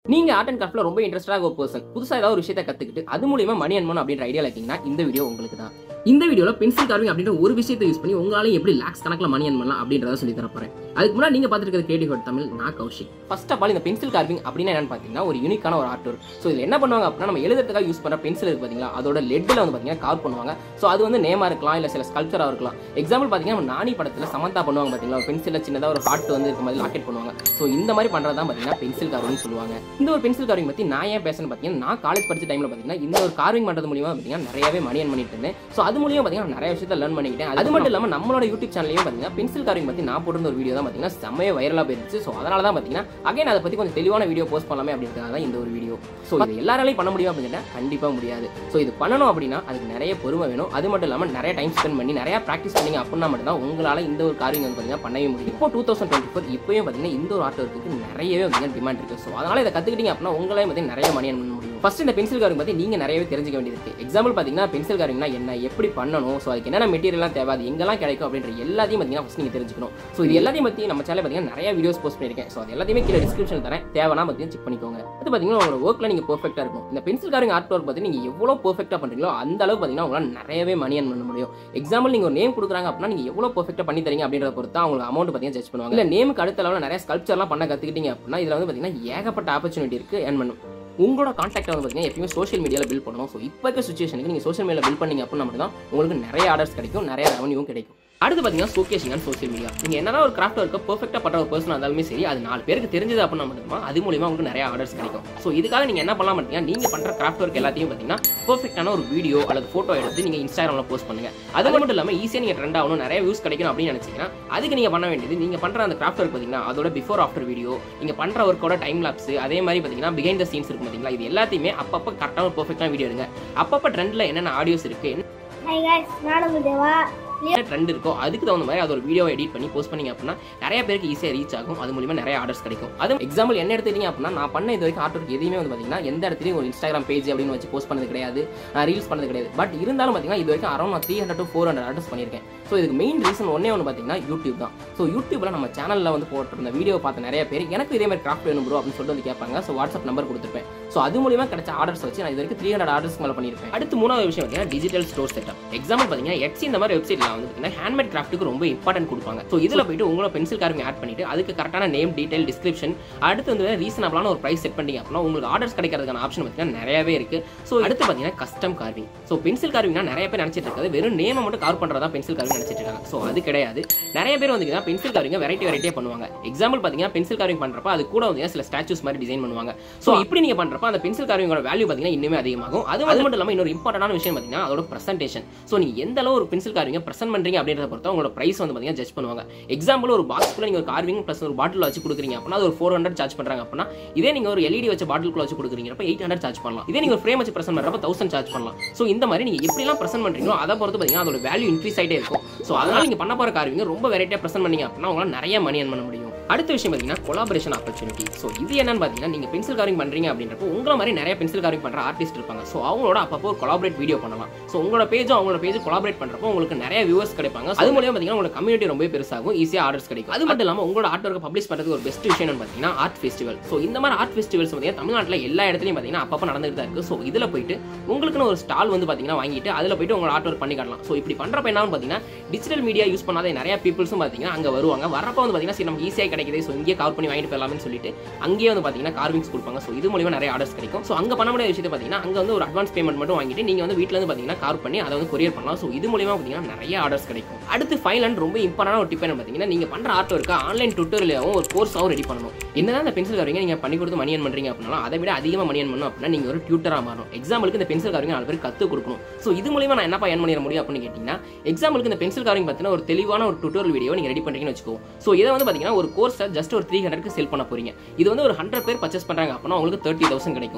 நீங்க art and கிராஃப்ட்ல ரொம்ப இன்ட்ரெஸ்டாக ஒரு பர்சன் புதுசா ஏதாவது ஒரு விஷயத்தை கத்துக்கிட்டு அது மூலியமா மணி அன்மன் அப்படின்ற ஐடியா இருக்கீங்கன்னா இந்த வீடியோ உங்களுக்கு தான் இந்த வீடியோல பென்சில் கார்விங் அப்படின்ற ஒரு விஷயத்தை யூஸ் பண்ணி உங்களால எப்படி லேக்ஸ் கணக்கில் மணி அன் பண்ணலாம் அப்படின்றத சொல்லி தர போறேன் அதுக்கு முன்னாடி நீங்க பார்த்துருக்கிறது கிரியேட்டிவ் ஹட் தமிழ் நான் கௌஷிக் ஃபர்ஸ்ட் ஆஃப் ஆல் இந்த பென்சில் கார்விங் அப்படின்னா என்னன்னு பார்த்தீங்கன்னா ஒரு யூனிக்கான ஒரு ஆர்ட் ஒர்க் ஸோ இதில் என்ன பண்ணுவாங்க அப்படின்னா நம்ம எழுதுறதுக்காக யூஸ் பண்ணுற பென்சில் இருக்கு பார்த்தீங்களா அதோட லெட்டில் வந்து பார்த்தீங்கன்னா கார் பண்ணுவாங்க ஸோ அது வந்து நேமா இருக்கலாம் இல்லை சில ஸ்கல்ச்சராக இருக்கலாம் எக்ஸாம்பிள் பார்த்தீங்கன்னா நம்ம நானி படத்தில் சமந்தா பண்ணுவாங்க பார்த்தீங்களா பென்சிலில் சின்னதாக ஒரு ஹார்ட் வந்து இருக்க மாதிரி லாக்கெட் பண்ணுவாங்க ஸோ இந்த மாதிரி பண்ணுறது தான் பார்த்தீங்கன்னா பென்சில் கார்விங் சொல்லுவாங்க இந்த ஒரு பென்சில் கார்விங் பற்றி நான் ஏன் பேசுறேன்னு பார்த்தீங்கன்னா நான் காலேஜ் படிச்ச டைமில் பார்த்தீங்கன்னா இந்த ஒரு கார்விங் பண்ணுறது மூலியமா பார்த்தீங்கன்னா நிறையவே மணி earn பண்ணிட்டு இருந்தேன் ஸோ அது மூலியமா பார்த்தீங்கன்னா நிறைய விஷயத்தை லேர்ன் பண்ணிக்கிட்டேன் அது மட்டும் இல்லாமல் நம்மளோட யூடியூப் சேனலையும் பார்த்தீங்கன்னா பென்சில் கார்விங் பற்றி நான் போட்டிருந்த ஒரு வீடியோ தான் பார்த்தீங்கன்னா செம்மையே வைரலாக போயிருச்சு ஸோ அதனால தான் பார்த்தீங்கன்னா அகைன் அதை பற்றி கொஞ்சம் தெளிவான வீடியோ போஸ்ட் பண்ணலாமே அப்படின்றதுக்காக தான் இந்த ஒரு வீடியோ ஸோ இது எல்லாராலையும் பண்ண முடியும் அப்படின்னு கேட்டால் கண்டிப்பாக முடியாது ஸோ இது பண்ணணும் அப்படின்னா அதுக்கு நிறைய பொறுமை வேணும் அது மட்டும் இல்லாமல் நிறைய டைம் ஸ்பெண்ட் பண்ணி நிறைய ப்ராக்டிஸ் பண்ணீங்க அப்படின்னா மட்டும் தான் உங்களால் இந்த ஒரு காரியம் வந்து பார்த்தீங்கன்னா பண்ணவே முடியும் இப்போ டூ தௌசண்ட் டுவெண்ட்டி ஃபோர் இப்போயும் பார்த்தீங்கன்னா இந்த ஒரு ஆர்ட் ஒர்க்குக்கு நிறையவே வந்து டிமாண்ட் இருக்குது ஸோ அதனால் இதை கற்றுக்கிட்டீங்க அப்படின்னா உங்களே வந்து நிறைய மணி earn பண்ண முடியும் ஃபர்ஸ்ட் இந்த பென்சில் காரிங் பற்றி நீங்கள் நிறையவே தெரிஞ்சுக்க வேண்டியது இருக்குது எக்ஸாம்பிள் பார்த்தீங்கன்னா பென்சில் காரிங்னா என்ன எப்படி பண்ணணும் ஸோ அதுக்கு என்னென்ன மெட்டீரியல்லாம் தேவை அது எங்கெல்லாம் கிடைக்கும் அப்படின்ற எல்லாத்தையும் பார்த்தீங்கன்னா ஃபஸ்ட் நீங்கள் தெரிஞ்சுக்கணும் ஸோ இது எல்லாத்தையும் பற்றி நம்ம சேனல் பார்த்தீங்கன்னா நிறைய வீடியோஸ் போஸ்ட் பண்ணியிருக்கேன் ஸோ அது எல்லாத்தையுமே கீழே டிஸ்கிரிப்ஷன் தரேன் தேவைன்னா பார்த்தீங்கன்னா செக் பண்ணிக்கோங்க அது பார்த்தீங்கன்னா உங்களோட ஒர்க்கில் நீங்கள் பர்ஃபெக்டாக இருக்கும் இந்த பென்சில் காரிங் ஆர்ட் ஒர்க் பற்றி நீங்கள் எவ்வளோ பர்ஃபெக்டாக பண்ணுறீங்களோ அந்த அளவுக்கு பார்த்தீங்கன்னா உங்களால் நிறையவே மணி earn பண்ண முடியும் எக்ஸாம்பிள் நீங்கள் ஒரு நேம் கொடுக்குறாங்க அப்படின்னா நீங்கள் எவ்வளோ பர்ஃபெக்டாக பண்ணி தரீங்க அப்படின்றத பொறுத்து தான் உங்களுக்கு அமௌண்ட் பார்த்தீங்கன்னா ஜட்ஜ் பண்ணுவாங்க இல்லை நேமுக்கு அடுத்த லெவலில் நிறைய ஸ்கல்ப்சர்லாம் பண்ண கற்றுக்கிட்டீங்க அப்படின்னா இதில் வந்து பார்த்தீங்கன்னா ஏகப்பட்ட ஆப்பர்ச்சுனிட்டி இருக்குது earn பண்ணும் உங்களோட கான்டாக்ட் வந்து பார்த்தீங்கன்னா எப்பயுமே சோஷியல் மீடியாவில் பில்ட் பண்ணணும் ஸோ இப்போ இருக்க சுச்சுவேஷனுக்கு நீங்கள் சோஷியல் மீடியாவில் பில்ட் பண்ணீங்க அப்படின்னா மட்டும் தான் உங்களுக்கு நிறைய ஆர்டர்ஸ் கிடைக்கும் நிறைய ரெவன்யூவும் கிடைக்கும் அடுத்து பார்த்தீங்கன்னா ஷோகேசிங் அண்ட் சோஷியல் மீடியா நீங்கள் என்னதான் ஒரு கிராஃப்ட் ஒர்க்கை பர்ஃபெக்டாக பண்ணுற ஒரு பர்சனாக இருந்தாலுமே சரி அது நாலு பேருக்கு தெரிஞ்சது அப்படின்னா மட்டுமா அது மூலியமா உங்களுக்கு நிறைய ஆர்டர்ஸ் கிடைக்கும் ஸோ இதுக்காக நீங்கள் என்ன பண்ணலாம் பார்த்தீங்கன்னா நீங்கள் பண்ணுற கிராஃப்ட் ஒர்க் எல்லாத்தையும் பார்த்தீங்கன்னா பர்ஃபெக்டான ஒரு வீடியோ அல்லது ஃபோட்டோ எடுத்து நீங்கள் இன்ஸ்டாகிராமில் போஸ்ட் பண்ணுங்க அது மட்டும் இல்லாமல் ஈஸியாக நீங்கள் ட்ரெண்ட் ஆகணும் நிறைய வியூஸ் கிடைக்கணும் அப்படின்னு நினச்சிங்கன்னா அதுக்கு நீங்கள் பண்ண வேண்டியது நீங்கள் பண்ணுற அந்த கிராஃப்ட் ஒர்க் பார்த்தீங்கன்னா அதோட பிஃபோர் ஆஃப்டர் வீடியோ நீங்கள் பண்ணுற ஒர்க்கோட டைம் லாப்ஸ் அதே மாதிரி பார்த்தீங்கன்னா பிகைண்ட் த சீன்ஸ் இருக்கும் பார்த்தீங்களா இது எல்லாத்தையுமே அப்பப்போ கரெக்டான ஒரு பர்ஃபெக்டான வீடியோ எடுங்க அப்பப்போ ட்ரெண்டில் என்னென்ன ஆடியோஸ் இருக்குது என்ன ஹாய் guys நானும் தேவா என்ன ட்ரெண்ட் இருக்கோ அதுக்கு தகுந்த மாதிரி அது ஒரு வீடியோ எடிட் பண்ணி போஸ்ட் பண்ணீங்க அப்படின்னா நிறைய பேருக்கு ஈஸியாக ரீச் ஆகும் அது மூலியமா நிறைய ஆர்டர்ஸ் கிடைக்கும் அது எக்ஸாம்பிள் என்ன எடுத்துட்டீங்க அப்படின்னா நான் பண்ண இது வரைக்கும் ஆர்ட் ஒர்க் எதுவுமே வந்து பார்த்தீங்கன்னா எந்த இடத்துலையும் ஒரு இன்ஸ்டாகிராம் பேஜ் அப்படின்னு வச்சு போஸ்ட் பண்ணது கிடையாது ரீல்ஸ் பண்ணது கிடையாது பட் இருந்தாலும் பார்த்தீங்கன்னா இது வரைக்கும் அரௌண்ட் நான் three hundred to four hundred orders பண்ணியிருக்கேன் ஸோ இதுக்கு மெயின் ரீசன் ஒன்னே ஒன்று பார்த்தீங்கன்னா யூடியூப் தான் ஸோ யூடியூப்ல நம்ம சேனலில் வந்து போட்டிருந்த வீடியோ பார்த்த நிறைய பேர் எனக்கு இதே மாதிரி கிராஃப்ட் வேணும் ப்ரோ அப்படின்னு சொல்லிட்டு வந்து கேட்பாங்க ஸோ வாட்ஸ்அப் நம்பர் கொடுத்துருப்பேன் ஸோ அது மூலியமா கிடைச்ச ஆர்டர்ஸ் வச்சு நான் இது வரைக்கும் த்ரீ ஹண்ட்ரட் ஆர்டர்ஸ் மேலே பண்ணியிருப்பேன் அடுத்து மூணாவது விஷயம் பார்த்தீங்கன்னா டிஜிட்டல் ஸ்டோர் செட்டப் எக்ஸாம்பிள் பார்த்தீங்கன்னா எக்ஸி இந்த மாதிரி வெப்சைட்ல வந்து பார்த்தீங்கன்னா ஹேண்ட்மேட் கிராஃப்ட்டுக்கு ரொம்ப இம்பார்ட்டன்ட் கொடுப்பாங்க ஸோ இதில் போயிட்டு உங்களோட பென்சில் கார்விங் ஆட் பண்ணிட்டு அதுக்கு கரெக்டான நேம் டீடைல் டிஸ்கிரிப்ஷன் அடுத்து வந்து ரீசனபிளான ஒரு ப்ரைஸ் செட் பண்ணிங்க அப்படின்னா உங்களுக்கு ஆர்டர்ஸ் கிடைக்கிறதுக்கான ஆப்ஷன் பார்த்தீங்கன்னா நிறையவே இருக்கு ஸோ அடுத்து பார்த்தீங்கன்னா கஸ்டம் கார்விங் ஸோ பென்சில் கார்விங்னா நிறைய பேர் நினைச்சிட்டு இருக்காது வெறும் நேமை மட்டும் கார் பண்ணுறதா பென்சில் கார்விங் நினைச்சிட்டு இருக்காங்க ஸோ அது கிடையாது நிறைய பேர் வந்து பென்சில் கார்விங்க வெரைட்டி வெரைட்டியாக பண்ணுவாங்க எக்ஸாம்பிள் பார்த்தீங்கன்னா பென்சில் கார்விங் பண்ணுறப்ப அது கூட வந்து சில ஸ்டாச்சூஸ் மாதிரி டிசைன் பண்ணுவாங்க ஸோ இப்படி நீங்கள் பண்ணுறப்ப அந்த பென்சில் கார்விங்கோட வேல்யூ பார்த்தீங்கன்னா இன்னுமே அதிகமாகும் அது அது மட்டும் இல்லாமல் இன்னொரு இம்பார்ட்டன்டான விஷயம் பார்த்தீங்கன்னா அதோட பிரசன்டேஷன் ஸோ நீங்கள் எந்த அளவு ஒரு பென்சில் கார்விங்க பிரசன்ட் பண்ணுறீங்க அப்படின்றத பொறுத்த உங்களோட ப்ரைஸ் வந்து பார்த்தீங்கன்னா ஜட்ஜ் பண்ணுவாங்க எக்ஸாம்பிள் ஒரு பாக்ஸ்க்குள்ள நீங்கள் ஒரு கார்விங் ப்ளஸ் ஒரு பாட்டில் வச்சு கொடுக்குறீங்க அப்படின்னா அது ஒரு ஃபோர் ஹண்ட்ரட் சார்ஜ் பண்ணுறாங்க அப்படின்னா இதே நீங்கள் ஒரு எல்இடி வச்ச பாட்டிலுக்குள்ள வச்சு கொடுக்குறீங்கப்ப எயிட் ஹண்ட்ரட் சார்ஜ் பண்ணலாம் இதே நீங்கள் ஃப்ரேம் வச்சு பிரசன்ட் பண்ணுறப்ப தௌசண்ட் சார்ஜ் பண்ணலாம் ஸோ இந்த மாதிரி நீங்கள் எப்படிலாம் பிரசன்ட் பண்ணுறீங்களோ அதை பொறுத்து பார்த்தீங்கன்னா அதோட வேல்யூ இன்க்ரீஸ் ஆகிட்டே இருக்கும் ஸோ அதனால நீங்கள் பண்ண போகிற கார்விங்க ரொம்ப வெரைட்டியாக பிரசன்ட் பண்ணீங்க அப்படின்னா உங்களால் நிறைய மணி earn பண்ண முடியும் அடுத்த விஷயம் பார்த்தீங்கன்னா கொலாபரேஷன் ஆப்பர்ச்சுனிட்டி ஸோ இது என்னன்னு பார்த்தீங்கன்னா நீங்கள் பென்சில் காரிங் பண்ணுறீங்க அப்படின்றப்போ உங்களை மாதிரி நிறைய பென்சில் காரிங் பண்ணுற ஆர்டிஸ்ட் இருப்பாங்க ஸோ அவங்களோட அப்பப்போ ஒரு கொலாபரேட் வீடியோ பண்ணலாம் ஸோ உங்களோட பேஜும் அவங்களோட பேஜ் கொலாபரேட் பண்ணுறப்போ உங்களுக்கு நிறைய வியூவர்ஸ் கிடைப்பாங்க அது மூலியம் பார்த்தீங்கன்னா உங்களோட கம்யூனிட்டி ரொம்ப பெருசாகும் ஈஸியாக ஆர்டர்ஸ் கிடைக்கும் அது மட்டும் இல்லாமல் உங்களோட ஆர்ட் ஒர்க்கை பப்ளிஷ் பண்ணுறது ஒரு பெஸ்ட் விஷயம் பார்த்தீங்கன்னா ஆர்ட் ஃபெஸ்டிவல் ஸோ இந்த மாதிரி ஆர்ட் ஃபெஸ்டிவல்ஸ் பார்த்தீங்கன்னா தமிழ்நாட்டில் எல்லா இடத்துலையும் பார்த்தீங்கன்னா அப்பப்போ நடந்துட்டு தான் இருக்குது ஸோ இதில் போயிட்டு உங்களுக்குன்னு ஒரு ஸ்டால் வந்து பார்த்தீங்கன்னா வாங்கிட்டு அதில் போயிட்டு உங்களோட ஆர்ட் ஒர்க் பண்ணி காட்டலாம் ஸோ இப்படி பண்ணுறப்ப என்ன பார்த்தீங்கன்னா டிஜிட்டல் மீடியா யூஸ் பண்ணாத நிறைய பீப்புள்ஸும் பார்த்தீங்கன்னா அங்கே வருவாங்க வரப்போ வந்து பார்த்தீங்கன்னா சரி நமக்கு ஈஸியாக கிடைக்குது ஸோ இங்கே கவர் பண்ணி வாங்கிட்டு போயிடலாம்னு சொல்லிட்டு அங்கேயே வந்து பார்த்தீங்கன்னா கார்விங்ஸ் கொடுப்பாங்க ஸோ இது மூலியமா நிறைய ஆர்டர்ஸ் கிடைக்கும் ஸோ அங்கே பண்ண முடியாத விஷயத்தை பார்த்தீங்கன்னா அங்கே வந்து ஒரு அட்வான்ஸ் பேமெண்ட் மட்டும் வாங்கிட்டு நீங்கள் வந்து வீட்டில் வந்து பார்த்தீங்கன்னா கார் பண்ணி அதை வந்து கொரியர் பண்ணலாம் ஸோ இது மூலியமா பார்த்தீங்கன்னா நிறைய ஆர்டர்ஸ் கிடைக்கும் அடுத்து ஃபைனல் அண்ட் ரொம்ப இம்பார்ட்டான ஒரு டிப் என்ன பார்த்தீங்கன்னா நீங்கள் பண்ணுற ஆர்ட் ஒர்க்கு ஆன்லைன் டுட்டோரியலாகவும் ஒரு கோர்ஸாகவும் ரெடி பண்ணணும் என்னதான் இந்த பென்சில் கார்விங்க நீங்கள் பண்ணி கொடுத்து மணி earn பண்றீங்க அப்படின்னா அதை விட அதிகமாக மணி earn பண்ணணும் அப்படின்னா நீங்கள் ஒரு டியூட்டராக மாறணும் எக்ஸாம்பிளுக்கு இந்த பென்சில் கார்விங் நாலு பேர் கற்றுக் கொடுக்கணும் ஸோ இது மூலியமா நான் என்னப்பா earn பண்ணிட முடியும் அப்படின்னு கேட்டிங்கன்னா எக்ஸாம்பிளுக்கு இந்த பென்சில் கார்விங் பற்றின ஒரு தெளிவான ஒரு டுட்டோரியல் வீடியோ நீங்கள் ரெடி பண்ணுறீங்கன்னு வச்சுக்கோ ஸோ இதை வந்து பார்த்தீங்கன்னா ஒரு கோர்ஸை ஜஸ்ட் ஒரு த்ரீ ஹண்ட்ரட்க்கு செல் பண்ண போறீங்க இது வந்து ஒரு ஹண்ட்ரட் பேர் பர்ச்சேஸ் பண்ணுறாங்க அப்படின்னா உங்களுக்கு தேர்ட்டி தௌசண்ட் கிடைக்கும்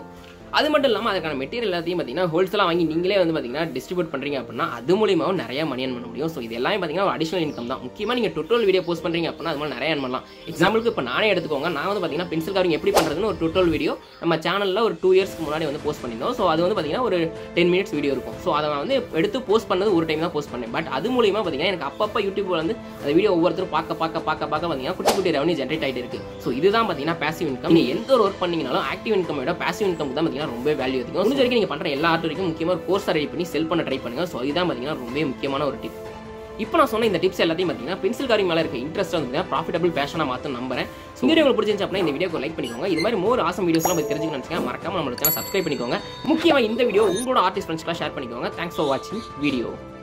அது மட்டும் இல்லாமல் அதுக்கான மெட்டீரியல் எல்லாத்தையும் பார்த்தீங்கன்னா ஹோல்சேலாக வாங்கி நீங்களே வந்து பார்த்தீங்கன்னா டிஸ்ட்ரிபியூட் பண்ணுறீங்க அப்படின்னா அது மூலியமாகவும் நிறைய மணி earn பண்ண முடியும் ஸோ இது எல்லாமே பார்த்தீங்கன்னா ஒரு அடிஷனல் இன்கம் தான் முக்கியமாக நீங்கள் டுட்டோல் வீடியோ போஸ்ட் பண்ணுறீங்க அப்படின்னா அது மாதிரி நிறைய earn பண்ணலாம் எக்ஸாம்பிளுக்கு இப்போ நானே எடுத்துக்கோங்க நான் வந்து பார்த்தீங்கன்னா பென்சில் காரிங் எப்படி பண்ணுறதுன்னு ஒரு டுட்டோல் வீடியோ நம்ம சேனலில் ஒரு டூ இயர்ஸ்க்கு முன்னாடி வந்து போஸ்ட் பண்ணியிருந்தோம் ஸோ அது வந்து பார்த்தீங்கன்னா ஒரு டென் மினிட்ஸ் வீடியோ இருக்கும் ஸோ அதை நான் வந்து எடுத்து போஸ்ட் பண்ணது ஒரு டைம் தான் போஸ்ட் பண்ணேன் பட் அது மூலியமாக பார்த்தீங்கன்னா எனக்கு அப்பப்போ யூடியூப்ல வந்து அந்த வீடியோ ஒவ்வொருத்தரும் பார்க்க பார்க்க பார்க்க பார்க்க பார்த்தீங்கன்னா குட்டி குட்டி ரெவன்யூ ஜென்ரேட் ஆகிட்டு இருக்கு ஸோ இதுதான் பார்த்தீங்கன்னா பாசிவ் இன்கம் நீங்கள் எந்த ஒரு ஒர்க் பண்ணீங்கனாலும் ஆக்டிவ் இன்கம் விட பாசிவ் இன்கம் தான் பார்த்தீங்கன்னா ரொம்ப வேல்யூ அதிகம் முடிஞ்ச வரைக்கும் நீங்கள் பண்ணுற எல்லா ஆர்ட் வரைக்கும் முக்கியமாக ஒரு கோர்ஸ் ரெடி பண்ணி செல் பண்ண ட்ரை பண்ணுங்க ஸோ இதுதான் பார்த்தீங்கன்னா ரொம்ப முக்கியமான ஒரு டிப் இப்போ நான் சொன்ன இந்த டிப்ஸ் எல்லாத்தையும் பார்த்தீங்கன்னா பென்சில் காரிங் மேலே இருக்க இன்ட்ரெஸ்ட் வந்து ப்ராஃபிட்டபிள் பேஷனாக மாற்ற நம்புறேன் ஸோ வீடியோ உங்களுக்கு பிடிச்சிருந்துச்சு அப்படின்னா இந்த வீடியோக்கு லைக் பண்ணிக்கோங்க இது மாதிரி மோர் ஆசம் வீடியோஸ்லாம் பற்றி தெரிஞ்சுக்கணும்னு நினச்சிங்க மறக்காம நம்மளோட சேனல் சப்ஸ்கிரைப் பண்ணிக்கோங்க முக்கியமாக இந்த வீடியோ உங்களோட ஆர்டிஸ்ட் ஃப்ரெண்ட்ஸ்லாம் ஷேர் பண்ணிக்கோங்க தேங்க்ஸ் ஃபார் வாட்சிங் வீடியோ